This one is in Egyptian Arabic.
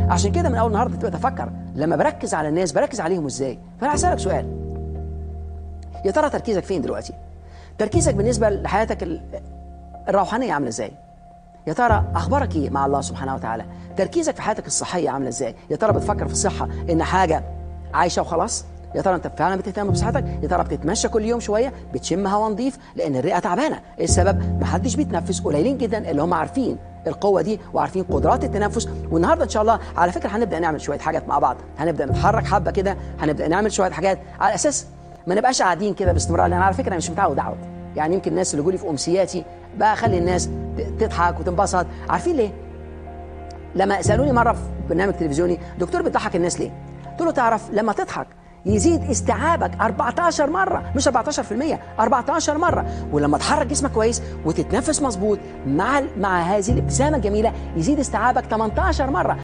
عشان كده من اول النهارده تبقى تفكر لما بركز على الناس بركز عليهم ازاي فانا هسالك سؤال يا ترى تركيزك فين دلوقتي تركيزك بالنسبه لحياتك ال- الروحانيه عامله ازاي يا ترى اخبارك ايه مع الله سبحانه وتعالى تركيزك في حياتك الصحيه عامله ازاي يا ترى بتفكر في الصحه ان حاجه عايشه وخلاص يا ترى انت فعلا بتهتم بصحتك يا ترى بتتمشى كل يوم شويه بتشم هواء نظيف لان الرئه تعبانه إيه السبب محدش بيتنفس قليلين جدا اللي هم عارفين القوه دي وعارفين قدرات التنفس والنهارده ان شاء الله على فكره هنبدا نعمل شويه حاجات مع بعض هنبدا نتحرك حبه كده هنبدا نعمل شويه حاجات على اساس ما نبقاش قاعدين كده باستمرار لان على فكره انا مش متعود اقعد يعني يمكن الناس اللي جولي في امسياتي بقى اخلي الناس ت- تضحك وتنبسط عارفين ليه لما سالوني مره في برنامج تلفزيوني دكتور بتضحك الناس ليه؟ قلت له تعرف لما تضحك يزيد استيعابك 14 مره مش 14% 14 مره ولما تحرك جسمك كويس وتتنفس مظبوط مع مع هذه الابتسامه الجميله يزيد استيعابك 18 مره